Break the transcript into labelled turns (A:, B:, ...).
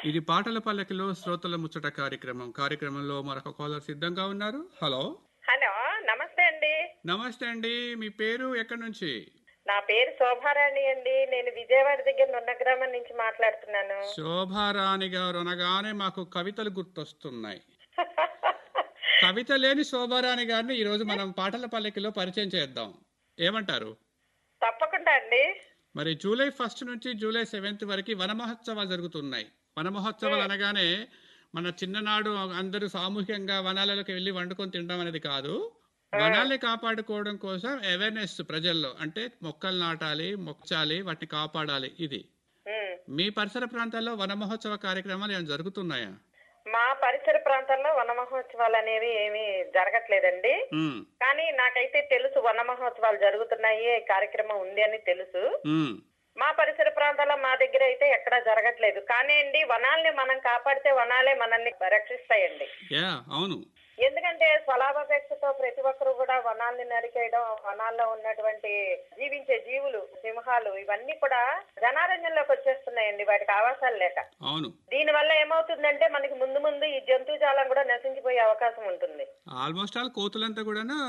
A: ఇది పాటల పల్లకిలో శ్రోతల ముచ్చట కార్యక్రమం కార్యక్రమంలో మరొక కాలర్ సిద్ధంగా ఉన్నారు హలో
B: హలో నమస్తే అండి
A: నమస్తే అండి మీ పేరు ఎక్కడి నుంచి
B: నా పేరు శోభారాణి అండి నేను విజయవాడ దగ్గర నున్న గ్రామం నుంచి మాట్లాడుతున్నాను
A: శోభారాణి గారు అనగానే మాకు కవితలు గుర్తొస్తున్నాయి కవిత లేని శోభారాణి గారిని ఈరోజు మనం పాటల పల్లకిలో పరిచయం చేద్దాం ఏమంటారు
B: తప్పకుండా అండి
A: మరి జూలై ఫస్ట్ నుంచి జూలై సెవెంత్ వరకు వన మహోత్సవాలు జరుగుతున్నాయి వన మహోత్సవాలు అనగానే మన చిన్ననాడు అందరూ సామూహికంగా వనాలలోకి వెళ్ళి వండుకొని తినడం అనేది కాదు వనాల్ని కాపాడుకోవడం కోసం అవేర్నెస్ ప్రజల్లో అంటే మొక్కలు నాటాలి మొక్చాలి వాటిని కాపాడాలి ఇది
B: ఉమ్.
A: మీ పరిసర ప్రాంతాల్లో వన మహోత్సవ కార్యక్రమాలు ఏమైనా జరుగుతున్నాయా
B: మా పరిసర ప్రాంతాల్లో వన మహోత్సవాలు అనేవి ఏమీ జరగట్లేదండి
A: ఉమ్,
B: కానీ నాకైతే తెలుసు వన మహోత్సవాలు జరుగుతున్నాయి ఈ కార్యక్రమం ఉంది అని తెలుసు
A: ఉమ్,
B: మా పరిసర ప్రాంతాల్లో మా దగ్గర అయితే ఎక్కడా జరగట్లేదు కానీ అండి వనాల్ని మనం కాపాడితే వనాలే మనల్ని రక్షిస్తాయండి
A: యా అవును
B: ఎందుకంటే స్వలాభాపేక్షతో ప్రతి ఒక్కరు కూడా వనాల్ని నరికేయడం వనాల్లో ఉన్నటువంటి జీవించే జీవులు సింహాలు ఇవన్నీ కూడా జనారణ్యంలోకి వచ్చేస్తున్నాయండి వాటికి ఆవాసాలు లేక
A: అవును
B: దీని వల్ల ఏమవుతుందంటే మనకి ముందు ముందు ఈ జంతుజాలం కూడా నశించిపోయే అవకాశం ఉంటుంది
A: ఆల్మోస్ట్ ఆల్ కోతులంతా కూడా